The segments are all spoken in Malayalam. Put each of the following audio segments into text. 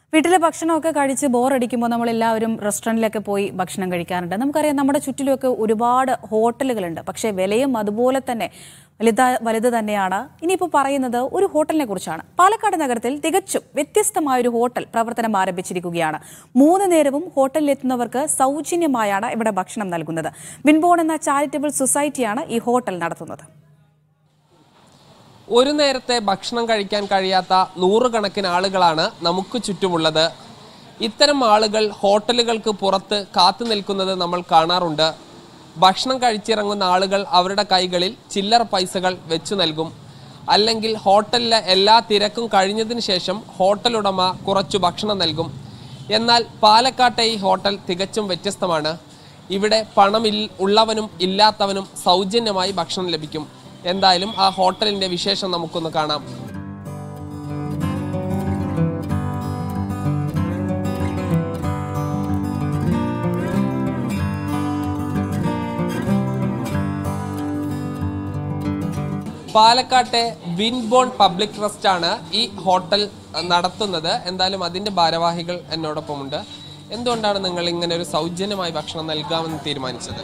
വീട്ടിലെ ഭക്ഷണമൊക്കെ കഴിച്ച് ബോറടിക്കുമ്പോൾ നമ്മൾ എല്ലാവരും റെസ്റ്റോറൻറ്റിലൊക്കെ പോയി ഭക്ഷണം കഴിക്കാറുണ്ട് നമുക്കറിയാം നമ്മുടെ ചുറ്റിലുമൊക്കെ ഒരുപാട് ഹോട്ടലുകളുണ്ട് പക്ഷേ വിലയും അതുപോലെ തന്നെ വലുത വലുത് തന്നെയാണ് ഇനിയിപ്പോൾ പറയുന്നത് ഒരു ഹോട്ടലിനെ കുറിച്ചാണ് പാലക്കാട് നഗരത്തിൽ തികച്ചും വ്യത്യസ്തമായ ഒരു ഹോട്ടൽ പ്രവർത്തനം ആരംഭിച്ചിരിക്കുകയാണ് മൂന്ന് നേരവും ഹോട്ടലിലെത്തുന്നവർക്ക് സൗജന്യമായാണ് ഇവിടെ ഭക്ഷണം നൽകുന്നത് വിൻബോൺ എന്ന ചാരിറ്റബിൾ സൊസൈറ്റിയാണ് ഈ ഹോട്ടൽ നടത്തുന്നത് ഒരു നേരത്തെ ഭക്ഷണം കഴിക്കാൻ കഴിയാത്ത നൂറുകണക്കിന് ആളുകളാണ് നമുക്ക് ചുറ്റുമുള്ളത് ഇത്തരം ആളുകൾ ഹോട്ടലുകൾക്ക് പുറത്ത് കാത്തു നിൽക്കുന്നത് നമ്മൾ കാണാറുണ്ട് ഭക്ഷണം കഴിച്ചിറങ്ങുന്ന ആളുകൾ അവരുടെ കൈകളിൽ ചില്ലറ പൈസകൾ വെച്ചു നൽകും അല്ലെങ്കിൽ ഹോട്ടലിലെ എല്ലാ തിരക്കും കഴിഞ്ഞതിന് ശേഷം ഹോട്ടൽ ഉടമ കുറച്ചു ഭക്ഷണം നൽകും എന്നാൽ പാലക്കാട്ടെ ഈ ഹോട്ടൽ തികച്ചും വ്യത്യസ്തമാണ് ഇവിടെ പണമിൽ ഉള്ളവനും ഇല്ലാത്തവനും സൗജന്യമായി ഭക്ഷണം ലഭിക്കും എന്തായാലും ആ ഹോട്ടലിന്റെ വിശേഷം നമുക്കൊന്ന് കാണാം പാലക്കാട്ടെ വിൻബോൺ പബ്ലിക് ട്രസ്റ്റ് ആണ് ഈ ഹോട്ടൽ നടത്തുന്നത് എന്തായാലും അതിന്റെ ഭാരവാഹികൾ എന്നോടൊപ്പമുണ്ട് എന്തുകൊണ്ടാണ് നിങ്ങൾ ഇങ്ങനെ ഒരു സൗജന്യമായി ഭക്ഷണം നൽകാമെന്ന് തീരുമാനിച്ചത്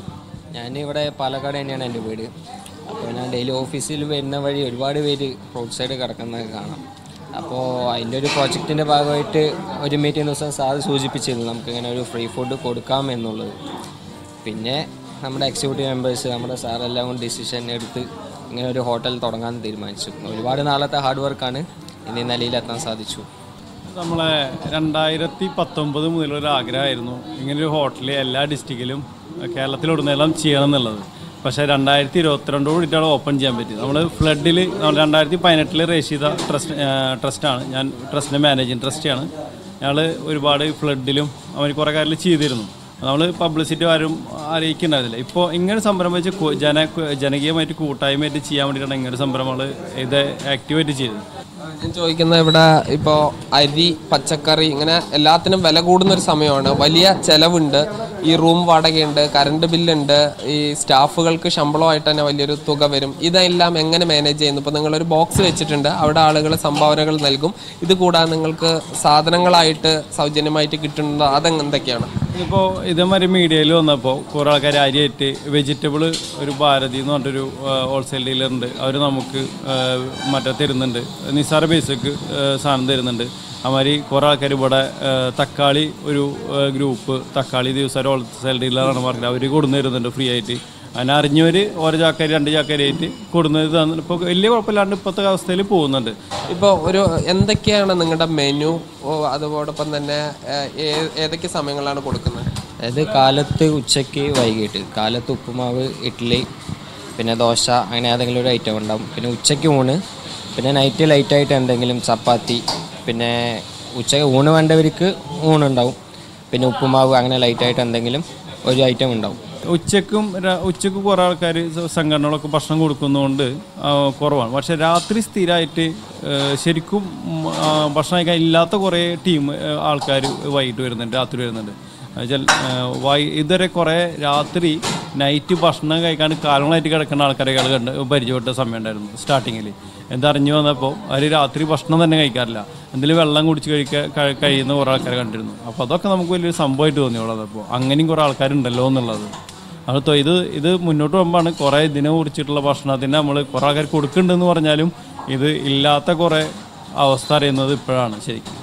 ഞാനിവിടെ പാലക്കാട് തന്നെയാണ് എൻ്റെ വീട് അപ്പോൾ ഞാൻ ഡെയിലി ഓഫീസിൽ വരുന്ന വഴി ഒരുപാട് പേര് റോഡ് സൈഡ് കിടക്കുന്നത് കാണാം അപ്പോൾ അതിൻ്റെ ഒരു പ്രോജക്റ്റിൻ്റെ ഭാഗമായിട്ട് ഒരു മീറ്റിംഗ് ദിവസം സാറ് സൂചിപ്പിച്ചിരുന്നു നമുക്കിങ്ങനെ ഒരു ഫ്രീ ഫുഡ് കൊടുക്കാം എന്നുള്ളത് പിന്നെ നമ്മുടെ എക്സിക്യൂട്ടീവ് മെമ്പേഴ്സ് നമ്മുടെ സാറെല്ലാം കൊണ്ട് ഡിസിഷൻ എടുത്ത് ഇങ്ങനെ ഒരു ഹോട്ടൽ തുടങ്ങാൻ തീരുമാനിച്ചു ഒരുപാട് നാളത്തെ ഹാർഡ് വർക്കാണ് ഇന്ന് ഈ നിലയിലെത്താൻ സാധിച്ചു നമ്മളെ രണ്ടായിരത്തി പത്തൊമ്പത് മുതലൊരു ആഗ്രഹമായിരുന്നു ഇങ്ങനൊരു ഹോട്ടൽ എല്ലാ ഡിസ്ട്രിക്റ്റിലും കേരളത്തിലുടനീളം ചെയ്യണം എന്നുള്ളത് പക്ഷേ രണ്ടായിരത്തി ഇരുപത്തിരണ്ടോട് കൂടിയിട്ടാണ് ഓപ്പൺ ചെയ്യാൻ പറ്റിയത് നമ്മൾ ഫ്ലഡിൽ രണ്ടായിരത്തി പതിനെട്ടിൽ രജിസ്റ്റർ ചെയ്ത ട്രസ്റ്റ് ട്രസ്റ്റാണ് ഞാൻ ട്രസ്റ്റിൻ്റെ മാനേജിങ് ട്രസ്റ്റിയാണ് ഞങ്ങൾ ഒരുപാട് ഫ്ലഡിലും അവർ കുറേ കാര്യങ്ങൾ ചെയ്തിരുന്നു നമ്മൾ പബ്ലിസിറ്റി ആരും അറിയിക്കുന്നുണ്ടായിരുന്നില്ല ഇപ്പോൾ ഇങ്ങനെ സംരംഭം വെച്ച് കു- ജന ജനകീയമായിട്ട് കൂട്ടായ്മയായിട്ട് ചെയ്യാൻ വേണ്ടിയിട്ടാണ് ഇങ്ങനെ സംരംഭങ്ങൾ ഇത് ആക്റ്റീവായിട്ട് ചെയ്തത് ഞാൻ ചോദിക്കുന്നത് ഇവിടെ ഇപ്പോൾ അരി പച്ചക്കറി ഇങ്ങനെ എല്ലാത്തിനും വില കൂടുന്ന ഒരു സമയമാണ് വലിയ ചെലവുണ്ട് ഈ റൂം വാടകയുണ്ട് കറണ്ട് ബില്ലുണ്ട് ഈ സ്റ്റാഫുകൾക്ക് ശമ്പളമായിട്ട് തന്നെ വലിയൊരു തുക വരും ഇതെല്ലാം എങ്ങനെ മാനേജ് ചെയ്യുന്നു ഇപ്പോൾ നിങ്ങളൊരു ബോക്സ് വെച്ചിട്ടുണ്ട് അവിടെ ആളുകൾ സംഭാവനകൾ നൽകും ഇത് കൂടാതെ നിങ്ങൾക്ക് സാധനങ്ങളായിട്ട് സൗജന്യമായിട്ട് കിട്ടുന്നുണ്ടോ അതെന്തൊക്കെയാണ് ഇപ്പോൾ ഇതേമാതിരി മീഡിയയിൽ വന്നപ്പോൾ കുറേ ആൾക്കാർ അരിയായിട്ട് വെജിറ്റബിൾ ഒരു ഭാരതി എന്ന് പറഞ്ഞിട്ടൊരു ഹോൾസെയിൽ ഡീലറുണ്ട് അവർ നമുക്ക് ആ, മറ്റേ തരുന്നുണ്ട് നിസ്സാര പൈസക്ക് ആ, സാധനം തരുന്നുണ്ട് അതുമാതിരി കുറേ ആൾക്കാർ ഇവിടെ ആ, തക്കാളി ഒരു ആ, ഗ്രൂപ്പ് തക്കാളി ദിവസം ഒരു ഹോൾസെയിൽ ഡീലറാണ് പറഞ്ഞത് അവർ കൊടുന്നു തരുന്നുണ്ട് ഫ്രീ ആയിട്ട് അതിനെ അറിഞ്ഞവർ ഓരോ ചാക്കരി രണ്ട് ചാക്കരിയായിട്ട് കൊടുന്നത് തന്നു ഇപ്പോൾ വലിയ കുഴപ്പമില്ലാണ്ട് ഇപ്പോഴത്തെ അവസ്ഥയിൽ പോകുന്നുണ്ട് ഇപ്പോൾ ഒരു എന്തൊക്കെയാണ് നിങ്ങളുടെ മെനു അതോടൊപ്പം തന്നെ ഏഹ്, ഏ- ഏതൊക്കെ സമയങ്ങളാണ് കൊടുക്കുന്നത് അതായത് കാലത്ത് ഉച്ചയ്ക്ക് വൈകിട്ട് കാലത്ത് ഉപ്പുമാവ് ഇഡ്ഡലി പിന്നെ ദോശ അങ്ങനെ ഏതെങ്കിലും ഒരു ഐറ്റം ഉണ്ടാവും പിന്നെ ഉച്ചയ്ക്ക് ഊണ് പിന്നെ നൈറ്റ് ലൈറ്റായിട്ട് എന്തെങ്കിലും ചപ്പാത്തി പിന്നെ ഉച്ചയ്ക്ക് ഊണ് വേണ്ടവർക്ക് ഊണുണ്ടാവും പിന്നെ ഉപ്പുമാവ് അങ്ങനെ ലൈറ്റായിട്ട് എന്തെങ്കിലും ഒരു ഐറ്റം ഉണ്ടാവും ഉച്ചക്കും ര- ഉച്ചക്ക് കുറേ ആൾക്കാർ സംഘടനകളൊക്കെ ഭക്ഷണം കൊടുക്കുന്നതുകൊണ്ട് ആ, കുറവാണ് പക്ഷെ രാത്രി സ്ഥിരമായിട്ട് ഏ, ശരിക്കും ഉം, ആ, ഭക്ഷണം കഴിക്കാൻ ഇല്ലാത്ത കുറേ ടീം ആൾക്കാർ വൈകിട്ട് വരുന്നുണ്ട് രാത്രി വരുന്നുണ്ട് എന്നുവെച്ചാൽ വൈ ഇതുവരെ കുറേ രാത്രി നൈറ്റ് ഭക്ഷണം കഴിക്കാൻ കാലങ്ങളായിട്ട് കിടക്കുന്ന ആൾക്കാരെ കണ്ട് പരിചയപ്പെട്ട സമയം ഉണ്ടായിരുന്നു സ്റ്റാർട്ടിങ്ങിൽ എന്തറിഞ്ഞു വന്നപ്പോൾ അവർ രാത്രി ഭക്ഷണം തന്നെ കഴിക്കാറില്ല എന്തെങ്കിലും വെള്ളം കുടിച്ച് കഴിക്കാൻ കഴി- കഴിയുന്ന കുറേ ആൾക്കാരെ കണ്ടിരുന്നു അപ്പോൾ അതൊക്കെ നമുക്ക് വലിയൊരു സംഭവമായിട്ട് തോന്നി അവിടെ അപ്പോൾ അങ്ങനെയും കുറേ ആൾക്കാരുണ്ടല്ലോ എന്നുള്ളത് അപ്പോൾ ഇത് ഇത് മുന്നോട്ട് പോകുമ്പോഴാണ് കുറേ ഇതിനെ കുറിച്ചിട്ടുള്ള ഭക്ഷണത്തിന് നമ്മൾ കുറേ ആൾക്കാർ കൊടുക്കുന്നുണ്ടെന്ന് പറഞ്ഞാലും ഇത് ഇല്ലാത്ത കുറേ അവസ്ഥ അറിയുന്നത് ഇപ്പോഴാണ് ശരിക്കും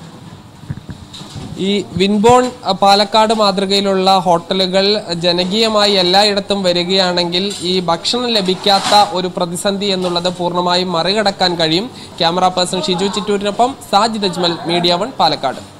ഈ വിൻബോൺ അഹ്, പാലക്കാട് മാതൃകയിലുള്ള ഹോട്ടലുകൾ ജനകീയമായി എല്ലായിടത്തും വരികയാണെങ്കിൽ ഈ ഭക്ഷണം ലഭിക്കാത്ത ഒരു പ്രതിസന്ധി എന്നുള്ളത് പൂർണ്ണമായും മറികടക്കാൻ കഴിയും ക്യാമറ പേഴ്സൺ ഷിജു ചിറ്റൂരിനൊപ്പം സാജിദ് അജ്മൽ മീഡിയ വൺ പാലക്കാട്